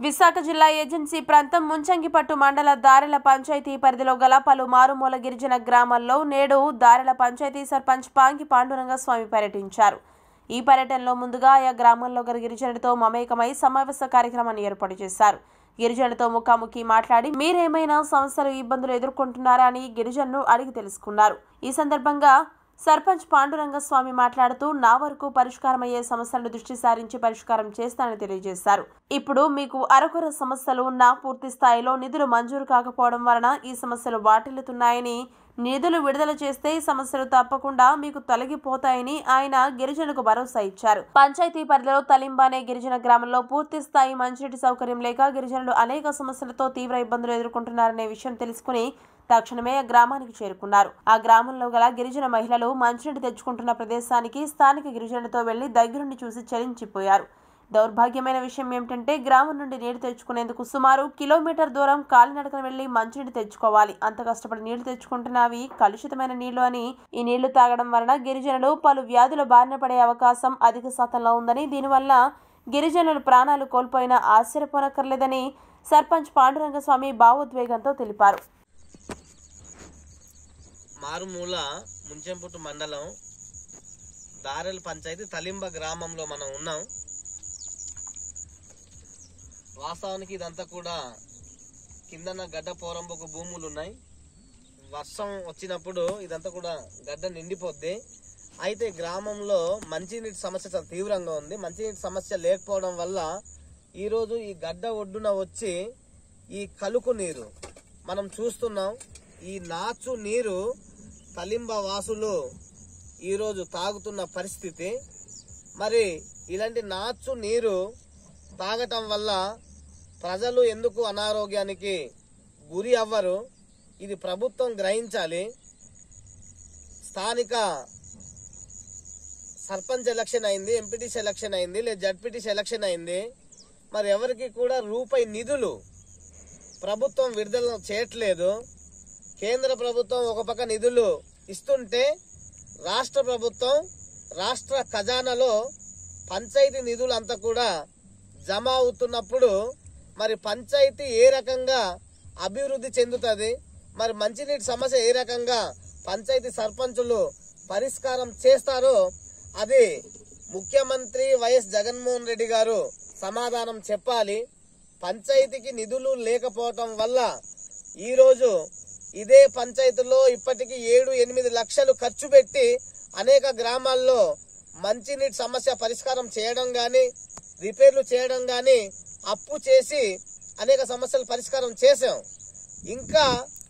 విశాఖ జిల్లా ఏజెన్సీ ప్రాంతం ముంచంగిపట్టు మండల దారెల పంచాయతీ పరిధిలో గల పలు మారుమూల గిరిజన గ్రామాల్లో నేడు దారెల పంచాయతీ సర్పంచ్ పాంగి పాండురంగ స్వామి పర్యటించారు ఈ పర్యటనలో ముందుగా ఆయా గ్రామాల్లో గల గిరిజనులతో మమేకమై సమావేశ కార్యక్రమాన్ని ఏర్పాటు చేశారు గిరిజనులతో ముఖాముఖి మాట్లాడి మీరేమైనా సమస్యలు ఇబ్బందులు ఎదుర్కొంటున్నారా అని గిరిజనులు అడిగి తెలుసుకున్నారు ఈ సందర్భంగా సర్పంచ్ పాండురంగ స్వామి మాట్లాడుతూ నా వరకు పరిష్కారమయ్యే సమస్యలను దృష్టి సారించి పరిష్కారం చేస్తానని తెలియజేశారు ఇప్పుడు మీకు అరకొర సమస్యలు ఉన్నా పూర్తి స్థాయిలో నిధులు మంజూరు కాకపోవడం వలన ఈ సమస్యలు వాటిల్లుతున్నాయని నిధులు విడుదల చేస్తే ఈ సమస్యలు తప్పకుండా మీకు తొలగిపోతాయని ఆయన గిరిజనులకు భరోసా ఇచ్చారు పంచాయతీ పరిధిలో తలింబ అనే గిరిజన గ్రామంలో పూర్తి స్థాయి మంచినీటి సౌకర్యం లేక గిరిజనులు అనేక సమస్యలతో తీవ్ర ఇబ్బందులు ఎదుర్కొంటున్నారనే విషయం తెలుసుకుని తక్షణమే ఆ గ్రామానికి చేరుకున్నారు ఆ గ్రామంలో గల గిరిజన మహిళలు మంచినీటి తెచ్చుకుంటున్న ప్రదేశానికి స్థానిక గిరిజనులతో వెళ్లి దగ్గరుండి చూసి చలించిపోయారు దౌర్భాగ్యమైన విషయం ఏమిటంటే గ్రామం నుండి నీరు తెచ్చుకునేందుకు సుమారు కిలోమీటర్ దూరం కాలినడకన వెళ్లి మంచినీటి తెచ్చుకోవాలి అంత కష్టపడి నీళ్లు తెచ్చుకుంటున్నవి కలుషితమైన నీళ్లు అని ఈ నీళ్లు తాగడం వలన గిరిజనులు పలు వ్యాధుల బారిన పడే అవకాశం అధిక శాతంలో ఉందని దీనివల్ల గిరిజనులు ప్రాణాలు కోల్పోయినా ఆశ్చర్యపోనక్కర్లేదని సర్పంచ్ పాండురంగస్వామి భావోద్వేగంతో తెలిపారు మారుమూల ముంచెంపుట్టు మండలం దారెల పంచాయతీ తలింబ గ్రామంలో మనం ఉన్నాం వాస్తవానికి ఇదంతా కూడా కిందన గడ్డ పోరంబొక భూములు ఉన్నాయి వర్షం వచ్చినప్పుడు ఇదంతా కూడా గడ్డ నిండిపోద్ది అయితే గ్రామంలో మంచినీటి సమస్య చాలా తీవ్రంగా ఉంది మంచినీటి సమస్య లేకపోవడం వల్ల ఈరోజు ఈ గడ్డ ఒడ్డున వచ్చి ఈ కలుకు నీరు మనం చూస్తున్నాం ఈ నాచు నీరు తలింబ వాసులు ఈరోజు తాగుతున్న పరిస్థితి మరి ఇలాంటి నాచు నీరు తాగటం వల్ల ప్రజలు ఎందుకు అనారోగ్యానికి గురి అవ్వరు ఇది ప్రభుత్వం గ్రహించాలి స్థానిక సర్పంచ్ ఎలక్షన్ అయింది ఎంపీటీసీ ఎలక్షన్ అయింది లేదా జడ్పీటీసీ ఎలక్షన్ అయింది మరి ఎవరికి కూడా రూపాయి నిధులు ప్రభుత్వం విడుదల చేయట్లేదు కేంద్ర ప్రభుత్వం ఒక పక్క నిధులు ఇస్తుంటే రాష్ట్ర ప్రభుత్వం రాష్ట్ర ఖజానాలో పంచాయతీ నిధులు అంతా కూడా జమ అవుతున్నప్పుడు మరి పంచాయతీ ఏ రకంగా అభివృద్ధి చెందుతుంది మరి మంచినీటి సమస్య ఏ రకంగా పంచాయతీ సర్పంచులు పరిష్కారం చేస్తారో అది ముఖ్యమంత్రి వైఎస్ జగన్మోహన్ రెడ్డి గారు సమాధానం చెప్పాలి పంచాయతీకి నిధులు లేకపోవటం వల్ల ఈరోజు ఇదే పంచాయతీలో ఇప్పటికీ ఏడు ఎనిమిది లక్షలు ఖర్చు పెట్టి అనేక గ్రామాల్లో మంచినీటి సమస్య పరిష్కారం చేయడం గాని రిపేర్లు చేయడం గాని అప్పు చేసి అనేక సమస్యలు పరిష్కారం చేశాం ఇంకా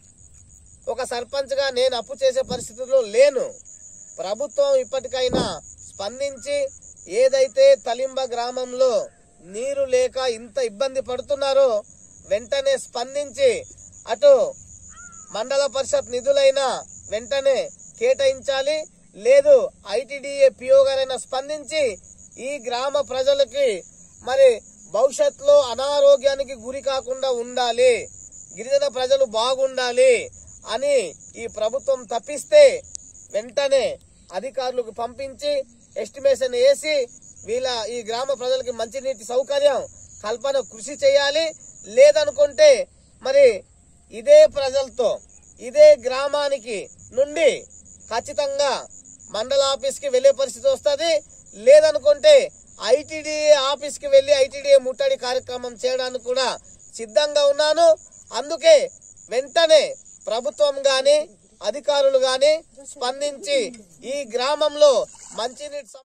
ఒక సర్పంచ్గా నేను అప్పు చేసే పరిస్థితుల్లో లేను ప్రభుత్వం ఇప్పటికైనా స్పందించి ఏదైతే తలింబ గ్రామంలో నీరు లేక ఇంత ఇబ్బంది పడుతున్నారో వెంటనే స్పందించి అటు మండల పరిషత్ నిధులైనా వెంటనే కేటాయించాలి లేదు ఐటీడీఏ పిఓ గారైనా స్పందించి ఈ గ్రామ ప్రజలకి మరి భవిష్యత్తులో అనారోగ్యానికి గురి కాకుండా ఉండాలి గిరిజన ప్రజలు బాగుండాలి అని ఈ ప్రభుత్వం తప్పిస్తే వెంటనే అధికారులకు పంపించి ఎస్టిమేషన్ వేసి వీళ్ళ ఈ గ్రామ ప్రజలకి మంచినీటి సౌకర్యం కల్పన కృషి చేయాలి లేదనుకుంటే మరి ఇదే ప్రజలతో ఇదే గ్రామానికి నుండి ఖచ్చితంగా మండల ఆఫీస్ కి వెళ్లే పరిస్థితి వస్తుంది లేదనుకుంటే ఐటీడీఏ ఆఫీస్ కి వెళ్లి ఐటీడీఏ ముట్టడి కార్యక్రమం చేయడానికి కూడా సిద్ధంగా ఉన్నాను అందుకే వెంటనే ప్రభుత్వం గాని అధికారులు గాని స్పందించి ఈ గ్రామంలో మంచినీటి సమ-